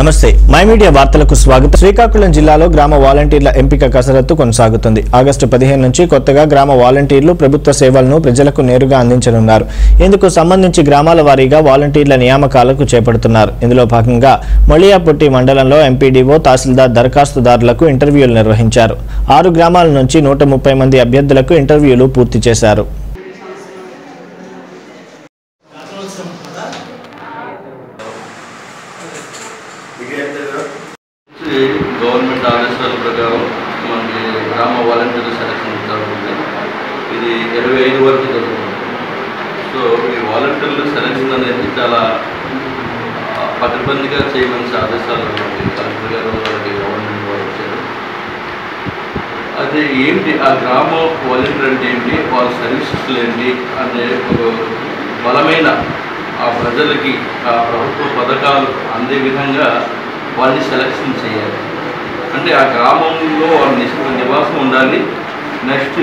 నమస్తే my media వార్తలకు స్వాగతం శ్రీకాకుళం జిల్లాలో గ్రామ వాలంటీర్ల ఎంపిక కసరత్తు కొనసాగుతుంది ఆగస్టు పదిహేను నుంచి కొత్తగా గ్రామ వాలంటీర్లు ప్రభుత్వ సేవలను ప్రజలకు నేరుగా అందించనున్నారు ఇందుకు సంబంధించి గ్రామాల వారీగా వాలంటీర్ల నియామకాలకు చేపడుతున్నారు ఇందులో భాగంగా మొళియాపుట్టి మండలంలో ఎంపీడీఓ తహసీల్దార్ దరఖాస్తుదారులకు ఇంటర్వ్యూలు నిర్వహించారు ఆరు గ్రామాల నుంచి నూట ముప్పై మంది అభ్యర్థులకు ఇంటర్వ్యూలు పూర్తి చేశారు ఇది గవర్నమెంట్ ఆదేశాల ప్రకారం మనకి గ్రామ వాలంటీర్ సెలక్షన్ జరుగుతుంది ఇది ఇరవై ఐదు వరకు జరుగుతుంది సో ఈ వాలంటీర్లు సెలక్షన్ అనేది చాలా ఆ, పకడ్బందీగా చేయమని ఆదేశాలు మనకి కలెక్టర్ గారు వాళ్ళకి గవర్నమెంట్ వారు వచ్చారు అదే ఏంటి ఆ గ్రామ వాలంటీర్ అంటే ఏంటి వాళ్ళ సర్వీసెస్లు ఏంటి అనే ఒక బలమైన ఆ ప్రజలకి ఆ ప్రభుత్వ పథకాలు అందే విధంగా వాళ్ళని సెలక్షన్ చేయాలి అంటే ఆ గ్రామంలో వాళ్ళ నిశ్చిత నివాసం ఉండాలి నెక్స్ట్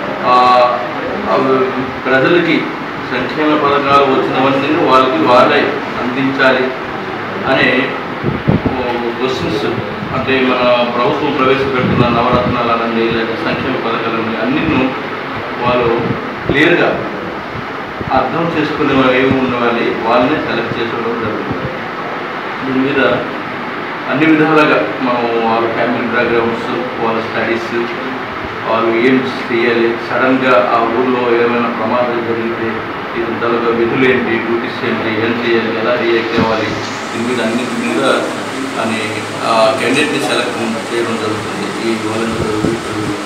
ప్రజలకి సంక్షేమ పథకాలు వచ్చినవన్నీ వాళ్ళకి వాళ్ళే అందించాలి అనే క్వశ్చన్స్ అంటే మన ప్రభుత్వం ప్రవేశపెడుతున్న నవరత్నాలు అనండి లేదా సంక్షేమ పథకాలు అన్నీ వాళ్ళు క్లియర్గా అర్థం చేసుకునే ఏమి ఉన్నవాలి వాళ్ళని సెలెక్ట్ చేసుకోవడం జరుగుతుంది దీని మీద అన్ని విధాలుగా మనం వాళ్ళ ఫ్యామిలీ బ్యాక్గ్రౌండ్స్ వాళ్ళ స్టడీస్ వాళ్ళు ఏం చేయాలి సడన్గా ఆ ఊళ్ళో ఏమైనా ప్రమాదాలు జరిగితే దీని తాలూకా విధులు ఏంటి డ్యూటీస్ ఏంటి ఏం చేయాలి ఎలా రియాక్ట్ అవ్వాలి దీని మీద అన్నిటి మీద అని ఆ క్యాండిడేట్ని సెలెక్ట్ చేయడం జరుగుతుంది ఈ వాలంటీర్